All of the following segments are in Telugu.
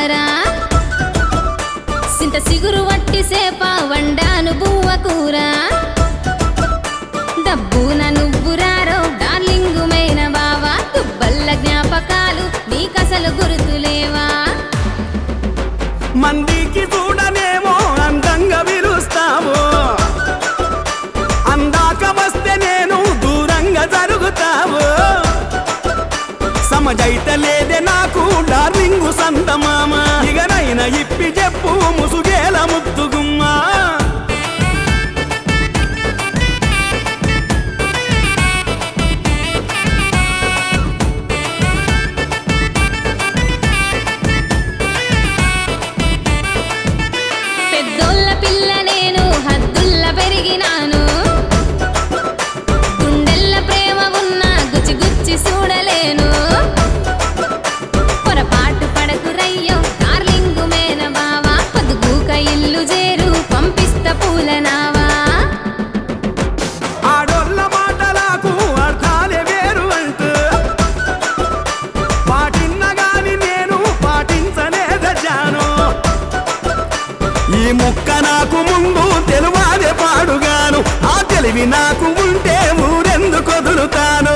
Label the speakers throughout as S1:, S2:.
S1: బారా సింత సిగురు వట్టి సేప వండాను బువ్వ కూర డబ్బున నువ్వు రారో డార్లింగు మైన బావా తుబ్బల్ల జ్ఞాపకాలు నీకసలు గుర్తులేవా
S2: మందికి చూడనేమో అందంగా విరుస్తావు అందాక వస్తే నేను దూరంగా జరుగుతావు సమజైత లేదే నాకు డార్లింగు సంతమామ ఇగనైనా ఇప్పి చెప్పు ముసుగేల ముద్దుగుమ్మా
S1: పెద్దోళ్ళ పిల్ల నేను హద్దుల్ల పెరిగినాను గుండెల్ల ప్రేమ ఉన్న గుచ్చి గుచ్చి చూడలేను పొరపాటు పడకు రయ్యో డార్లింగు మేన బావా పొద్దుగూక ఇల్లు చేరు పంపిస్త పూలనావా
S2: ఆడోళ్ళ మాటలకు అర్థాలే వేరు అంటూ పాటిన్న గాని నేను పాటించలేదజాను ఈ ముక్క నాకు ముందు తెలువాదే పాడుగాను ఆ తెలివి నాకు ఉంటే ఊరెందుకు వదులుతాను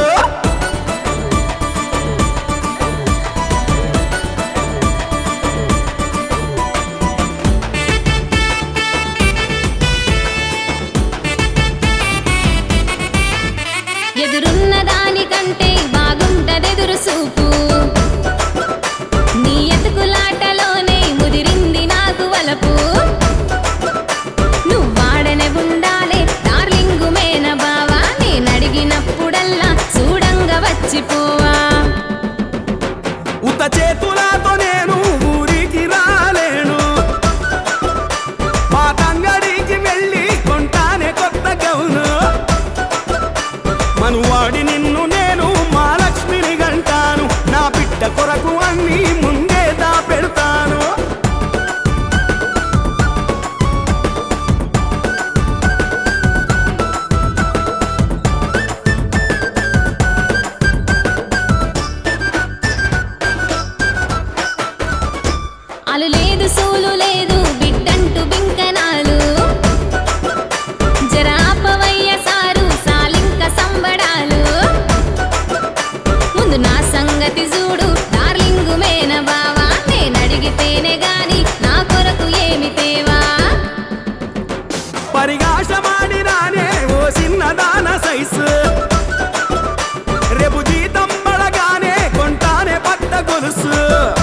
S1: ఎదురున్న దానికంటే బాగుంటదెదురు చూపు నీ ఎతుకులాటలోనే ముదిరింది నాకు వలపు నువ్వాడనే ఉండాలే డార్లింగు మేన బావా నేనడిగినప్పుడల్లా చూడంగా వచ్చిపోవా
S2: ఉత చేతులతో నేను ఊరికి రాలేను పాతంగడికి వెళ్ళి కొంటానే కొత్త గౌను మనువాడి నిన్ను నేను మా లక్ష్మిని గంటాను నా బిడ్డ కొరకు అన్ని ముందే దా పెడతాను
S1: అలు లేదు సూలు లేదు బిడ్డంటూ బింకనాలు జరాపవయ్య సారు సాలింక సంబడాలు ముందు నా సంగతి చూడు డార్లింగు మేన బావా నేనడిగితేనే గాని నా కొరకు ఏమి తేవా
S2: పరిగాశమాడి రానే ఓ చిన్నదాన సైసు రేపు జీతం పడగానే కొంటానే పట్ట గొలుసు